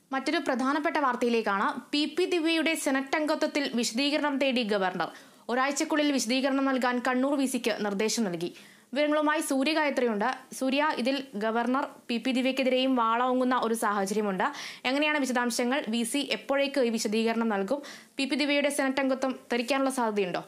മറ്റൊരു പ്രധാനപ്പെട്ട വാർത്തയിലേക്കാണ് പി പി ദിവ്യയുടെ സെനറ്റ് അംഗത്വത്തിൽ വിശദീകരണം തേടി ഗവർണർ ഒരാഴ്ചക്കുള്ളിൽ വിശദീകരണം നൽകാൻ കണ്ണൂർ വി സിക്ക് നിർദ്ദേശം നൽകി വിവരങ്ങളുമായി സൂര്യ ഗായത്രിയുണ്ട് സൂര്യ ഇതിൽ ഗവർണർ പി പി ദിവ്യക്കെതിരെയും വാളോങ്ങുന്ന ഒരു സാഹചര്യമുണ്ട് എങ്ങനെയാണ് വിശദാംശങ്ങൾ വി സി എപ്പോഴേക്ക് ഈ വിശദീകരണം നൽകും പി പി ദിവ്യയുടെ സെനറ്റ് അംഗത്വം തെറിക്കാനുള്ള സാധ്യതയുണ്ടോ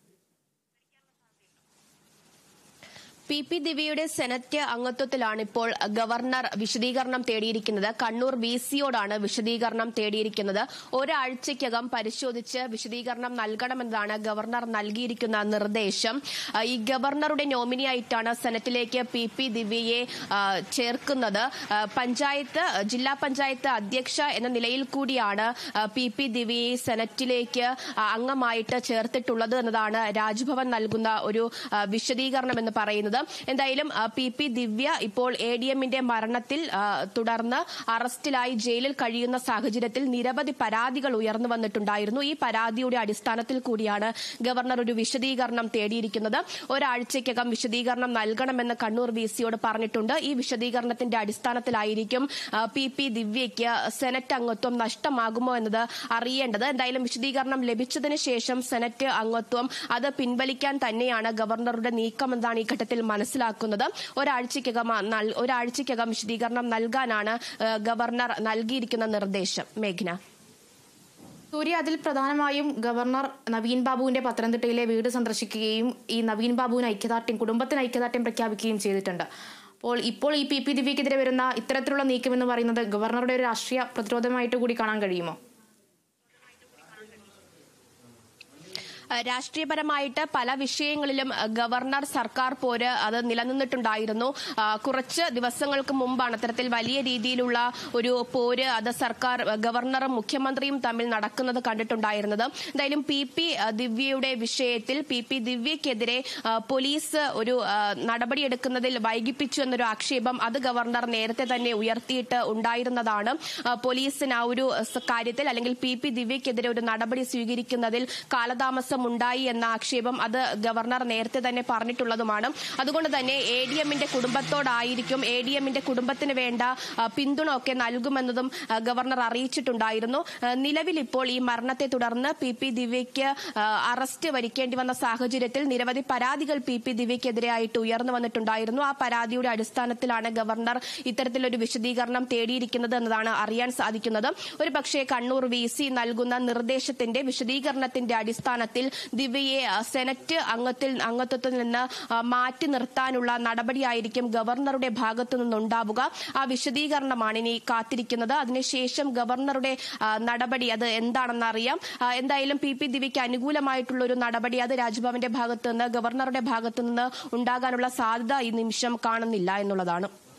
പി പി ദിവ്യയുടെ സെനറ്റ് അംഗത്വത്തിലാണ് ഇപ്പോൾ ഗവർണർ വിശദീകരണം തേടിയിരിക്കുന്നത് കണ്ണൂർ വി സിയോടാണ് വിശദീകരണം തേടിയിരിക്കുന്നത് ഒരാഴ്ചയ്ക്കകം പരിശോധിച്ച് വിശദീകരണം നൽകണമെന്നതാണ് ഗവർണർ നൽകിയിരിക്കുന്ന നിർദ്ദേശം ആ, ഈ ഗവർണറുടെ നോമിനിയായിട്ടാണ് സെനറ്റിലേക്ക് പി പി ദിവ്യയെ ആ, ചേർക്കുന്നത് ആ, പഞ്ചായത്ത് ജില്ലാ പഞ്ചായത്ത് അധ്യക്ഷ എന്ന നിലയിൽ കൂടിയാണ് ആ, പി പി ദിവ്യയെ സെനറ്റിലേക്ക് ആ, അംഗമായിട്ട് ചേർത്തിട്ടുള്ളത് എന്നതാണ് രാജ്ഭവൻ നൽകുന്ന ഒരു ആ, വിശദീകരണം എന്ന് പറയുന്നത് എന്തായാലും ആ, പി പി ദിവ്യ ഇപ്പോൾ എ ഡി എമ്മിന്റെ മരണത്തിൽ ആ, തുടർന്ന് അറസ്റ്റിലായി ജയിലിൽ കഴിയുന്ന സാഹചര്യത്തിൽ നിരവധി പരാതികൾ ഉയർന്നു വന്നിട്ടുണ്ടായിരുന്നു ഈ പരാതിയുടെ അടിസ്ഥാനത്തിൽ കൂടിയാണ് ഗവർണർ ഒരു വിശദീകരണം തേടിയിരിക്കുന്നത് ഒരാഴ്ചയ്ക്കകം വിശദീകരണം നൽകണമെന്ന് കണ്ണൂർ വി സിയോട് പറഞ്ഞിട്ടുണ്ട് ഈ വിശദീകരണത്തിന്റെ അടിസ്ഥാനത്തിലായിരിക്കും ആ, പി പി ദിവ്യയ്ക്ക് സെനറ്റ് അംഗത്വം നഷ്ടമാകുമോ എന്നത് അറിയേണ്ടത് എന്തായാലും വിശദീകരണം ലഭിച്ചതിന് ശേഷം സെനറ്റ് അംഗത്വം അത് പിൻവലിക്കാൻ തന്നെയാണ് ഗവർണറുടെ നീക്കമെന്നാണ് ഈ ഘട്ടത്തിൽ മനസ്സിലാക്കുന്നത് ഒരാഴ്ചയ്ക്കകം ആ നൽ- ഒരാഴ്ചയ്ക്കകം വിശദീകരണം നൽകാനാണ് ആ, ഗവർണർ നൽകിയിരിക്കുന്ന നിർദ്ദേശം മേഘ്ന സൂര്യ അതിൽ പ്രധാനമായും ഗവർണർ നവീൻ ബാബുവിന്റെ പത്തനംതിട്ടയിലെ വീട് സന്ദർശിക്കുകയും ഈ നവീൻ ബാബുവിന് ഐക്യദാർഢ്യം കുടുംബത്തിന് ഐക്യദാർഢ്യം പ്രഖ്യാപിക്കുകയും ചെയ്തിട്ടുണ്ട് അപ്പോൾ ഇപ്പോൾ ഈ പി പി ദിവ്യക്കെതിരെ വരുന്ന ഇത്തരത്തിലുള്ള നീക്കം എന്ന് പറയുന്നത് ഗവർണറുടെ ഒരു രാഷ്ട്രീയ പ്രതിരോധമായിട്ട് കൂടി കാണാൻ കഴിയുമോ ഏഹ് രാഷ്ട്രീയപരമായിട്ട് പല വിഷയങ്ങളിലും ഏഹ് ഗവർണർ സർക്കാർ പോര് അത് നിലനിന്നിട്ടുണ്ടായിരുന്നു ആ, കുറച്ച് ദിവസങ്ങൾക്ക് മുമ്പാണ് അത്തരത്തിൽ വലിയ രീതിയിലുള്ള ഒരു പോര് അത് സർക്കാർ ഏഹ് ഗവർണറും മുഖ്യമന്ത്രിയും തമ്മിൽ നടക്കുന്നത് കണ്ടിട്ടുണ്ടായിരുന്നത് എന്തായാലും പി പി ഏഹ് ദിവ്യയുടെ വിഷയത്തിൽ പി പി ദിവ്യക്കെതിരെ ഏഹ് പോലീസ് ഒരു ഏഹ് നടപടിയെടുക്കുന്നതിൽ വൈകിപ്പിച്ചു എന്നൊരു ആക്ഷേപം അത് ഗവർണർ നേരത്തെ തന്നെ ഉയർത്തിയിട്ട് ഉണ്ടായിരുന്നതാണ് ഏഹ് പോലീസിന് ആ ഒരു സ- കാര്യത്തിൽ അല്ലെങ്കിൽ പി പി ദിവ്യക്കെതിരെ ഒരു നടപടി സ്വീകരിക്കുന്നതിൽ കാലതാമസം ഉണ്ടായി എന്ന ആക്ഷേപം അത് ഗവർണർ നേരത്തെ തന്നെ പറഞ്ഞിട്ടുള്ളതുമാണ് അതുകൊണ്ട് തന്നെ എ ഡി എമ്മിന്റെ കുടുംബത്തോടായിരിക്കും എ ഡി എമ്മിന്റെ കുടുംബത്തിന് വേണ്ട ആ, പിന്തുണ ഒക്കെ നൽകുമെന്നതും ആ, ഗവർണർ അറിയിച്ചിട്ടുണ്ടായിരുന്നു ആ, നിലവിൽ ഇപ്പോൾ ഈ മരണത്തെ തുടർന്ന് പി പി ദിവ്യയ്ക്ക് ആ, അറസ്റ്റ് വരിക്കേണ്ടി വന്ന സാഹചര്യത്തിൽ നിരവധി പരാതികൾ പി പി ദിവ്യക്കെതിരെയായിട്ട് ഉയർന്നു വന്നിട്ടുണ്ടായിരുന്നു ആ പരാതിയുടെ അടിസ്ഥാനത്തിലാണ് ഗവർണർ ഇത്തരത്തിലൊരു വിശദീകരണം തേടിയിരിക്കുന്നത് എന്നതാണ് അറിയാൻ സാധിക്കുന്നത് ഒരു പക്ഷേ കണ്ണൂർ വി സി നൽകുന്ന നിർദ്ദേശത്തിന്റെ വിശദീകരണത്തിന്റെ അടിസ്ഥാനത്തിൽ ദിവ്യയെ ആ, സെനറ്റ് അംഗത്തിൽ അംഗത്വത്തിൽ നിന്ന് ആ, മാറ്റി നിർത്താനുള്ള നടപടിയായിരിക്കും ഗവർണറുടെ ഭാഗത്തു നിന്നുണ്ടാവുക ആ വിശദീകരണമാണ് ഇനി കാത്തിരിക്കുന്നത് അതിനുശേഷം ഗവർണറുടെ ആ, നടപടി അത് എന്താണെന്ന് അറിയാം ആ, എന്തായാലും പി പി ദിവ്യയ്ക്ക് അനുകൂലമായിട്ടുള്ള ഒരു നടപടി അത് രാജ്ഭവന്റെ ഭാഗത്തു നിന്ന് ഗവർണറുടെ ഭാഗത്തു നിന്ന് ഉണ്ടാകാനുള്ള സാധ്യത ഈ നിമിഷം കാണുന്നില്ല എന്നുള്ളതാണ്